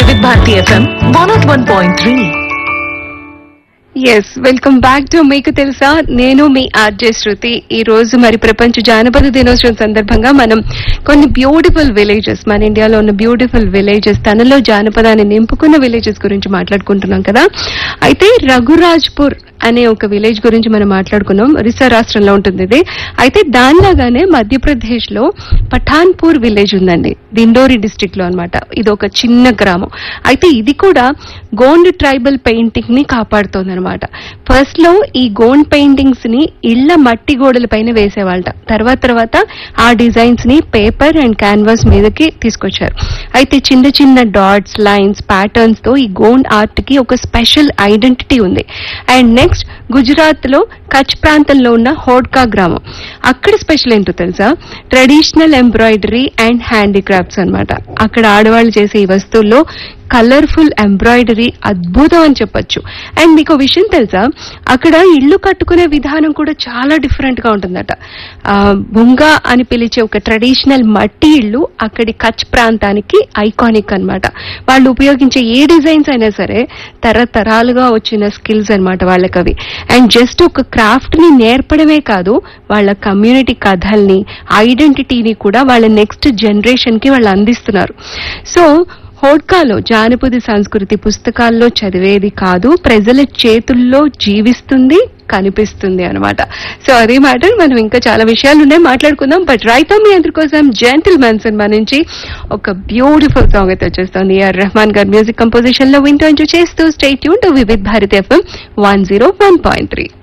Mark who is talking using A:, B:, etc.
A: వివిధ Bharati FM one nought one point three
B: S welcome back to మీకు తెలుసా నేను మీ ఆర్జే శృతి ఈ రోజు మరి ప్రపంచ జానపద దినోత్సవం సందర్భంగా మనం కొన్ని బ్యూటిఫుల్ విలేజెస్ మన ఇండియాలో ఉన్న బ్యూటిఫుల్ విలేజెస్ తనలో జానపదాన్ని నింపుకున్న విలేజెస్ గురించి మాట్లాడుకుంటున్నాం కదా అయితే రఘురాజ్పూర్ అనే ఒక విలేజ్ గురించి మనం మాట్లాడుకున్నాం ఒరిస్సా రాష్ట్రంలో ఉంటుంది ఇది అయితే దానిలాగానే మధ్యప్రదేశ్ లో పఠాన్పూర్ విలేజ్ ఉందండి దిండోరి డిస్ట్రిక్ట్ లో అనమాట ఇది ఒక చిన్న గ్రామం అయితే ఇది కూడా గోండ్ ట్రైబల్ పెయింటింగ్ ని కాపాడుతోంది అనమాట ఫస్ట్ లో ఈ గోండ్ పెయింటింగ్స్ ని ఇళ్ల మట్టి గోడల పైన వేసేవాళ్ళట తర్వాత తర్వాత ఆ డిజైన్స్ ని పేపర్ అండ్ క్యాన్వాస్ మీదకి తీసుకొచ్చారు అయితే చిన్న చిన్న డాట్స్ లైన్స్ ప్యాటర్న్స్ తో ఈ గోండ్ ఆర్ట్ కి ఒక స్పెషల్ ఐడెంటిటీ ఉంది అండ్ నెక్స్ట్ గుజరాత్ లో కచ్ ప్రాంతంలో ఉన్న హోడ్కా గ్రామం అక్కడ స్పెషల్ ఏంటో తెలుసా ట్రెడిషనల్ ఎంబ్రాయిడరీ అండ్ హ్యాండీక్రాఫ్ట్స్ అన్నమాట అక్కడ ఆడవాళ్ళు చేసే ఈ వస్తువుల్లో కలర్ఫుల్ ఎంబ్రాయిడరీ అద్భుతం అని చెప్పొచ్చు అండ్ మీకు విషయం తెలుసా అక్కడ ఇల్లు కట్టుకునే విధానం కూడా చాలా డిఫరెంట్ గా ఉంటుందట ఆ, బుంగా అని పిలిచే ఒక ట్రెడిషనల్ మట్టి ఇల్లు అక్కడి కచ్ ప్రాంతానికి ఐకానిక్ అన్నమాట వాళ్ళు ఉపయోగించే ఏ డిజైన్స్ అయినా సరే తరతరాలుగా వచ్చిన స్కిల్స్ అన్నమాట వాళ్ళకి అవి అండ్ జస్ట్ ఒక క్రాఫ్ట్ ని నేర్పడమే కాదు వాళ్ళ కమ్యూనిటీ కథల్ని ఐడెంటిటీని కూడా వాళ్ళ నెక్స్ట్ జనరేషన్ కి వాళ్ళు అందిస్తున్నారు సో హోడ్కాలో జానపద సంస్కృతి పుస్తకాల్లో చదివేది కాదు ప్రజల చేతుల్లో జీవిస్తుంది కనిపిస్తుంది అన్నమాట సో అదే మ్యాటర్ మనం ఇంకా చాలా విషయాలు ఉన్నాయి మాట్లాడుకుందాం బట్ రైతా మీ అందరి కోసం జెంటిల్ మ్యాన్ సినిమా నుంచి ఒక బ్యూటిఫుల్ సాంగ్ అయితే వచ్చేస్తుంది ఏఆర్ రెహమాన్ గారి మ్యూజిక్ కంపోజిషన్ లో వింటూ ఎంజాయ్ చేస్తూ స్టేట్ యూన్ to Vividh Bharati FM one zero one point three